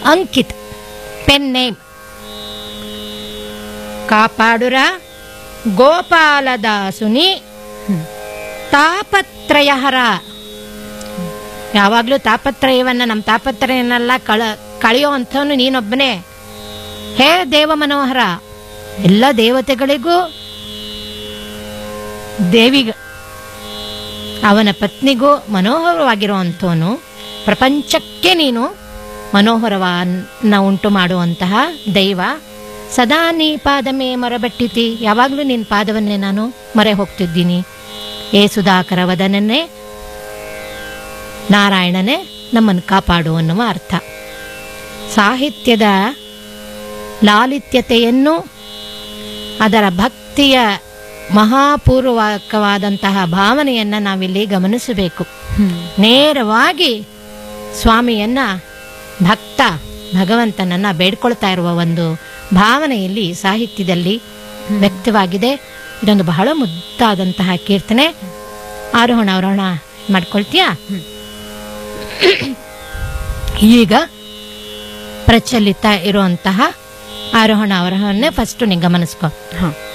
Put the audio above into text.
Ankit pen name ಕಾಪಾಡುರ ಗೋಪಾಲದಾಸುನಿ ತಾಪತ್ರಯಹರ ಯಾವಾಗಲೂ ತಾಪತ್ರಯವನ್ನ ನಮ್ಮ ತಾಪತ್ರಯನ್ನೆಲ್ಲ ಕಳ ಕಳೆಯೋ ಅಂಥವನು ನೀನೊಬ್ಬನೇ ಹೇ ದೇವ ಮನೋಹರ ಎಲ್ಲ ದೇವತೆಗಳಿಗೂ ದೇವಿಗ ಅವನ ಪತ್ನಿಗೂ ಮನೋಹರವಾಗಿರುವಂಥವನು ಪ್ರಪಂಚಕ್ಕೆ ನೀನು ಮನೋಹರವನ್ನ ಉಂಟು ಮಾಡುವಂತಹ ದೈವ ಸದಾ ನೀ ಪಾದಮೇ ಮೊರಬಟ್ಟಿತಿ ಯಾವಾಗಲೂ ನಿನ್ನ ಪಾದವನ್ನೇ ನಾನು ಮೊರೆ ಹೋಗ್ತಿದ್ದೀನಿ ಏ ಸುಧಾಕರ ವದನನ್ನೇ ನಾರಾಯಣನೇ ನಮ್ಮನ್ನು ಕಾಪಾಡು ಅನ್ನುವ ಅರ್ಥ ಸಾಹಿತ್ಯದ ಲಾಲಿತ್ಯತೆಯನ್ನು ಅದರ ಭಕ್ತಿಯ ಮಹಾಪೂರ್ವಕವಾದಂತಹ ಭಾವನೆಯನ್ನ ನಾವಿಲ್ಲಿ ಗಮನಿಸಬೇಕು ನೇರವಾಗಿ ಸ್ವಾಮಿಯನ್ನ ಭಕ್ತ ಭಗವಂತನನ್ನ ಬೇಡ್ಕೊಳ್ತಾ ಇರುವ ಒಂದು ಭಾವನೆಯಲ್ಲಿ ಸಾಹಿತ್ಯದಲ್ಲಿ ವ್ಯಕ್ತವಾಗಿದೆ ಇದೊಂದು ಬಹಳ ಮುದ್ದಾದಂತಹ ಕೀರ್ತನೆ ಆರೋಹಣ ಅವರೋಹಣ ಮಾಡ್ಕೊಳ್ತೀಯಾ ಈಗ ಪ್ರಚಲಿತ ಇರುವಂತಹ ಆರೋಹಣ ಅವರೋಹಣೆ ಫಸ್ಟ್ ನೀ ಗಮನಿಸ್ಕೊ ಹಾ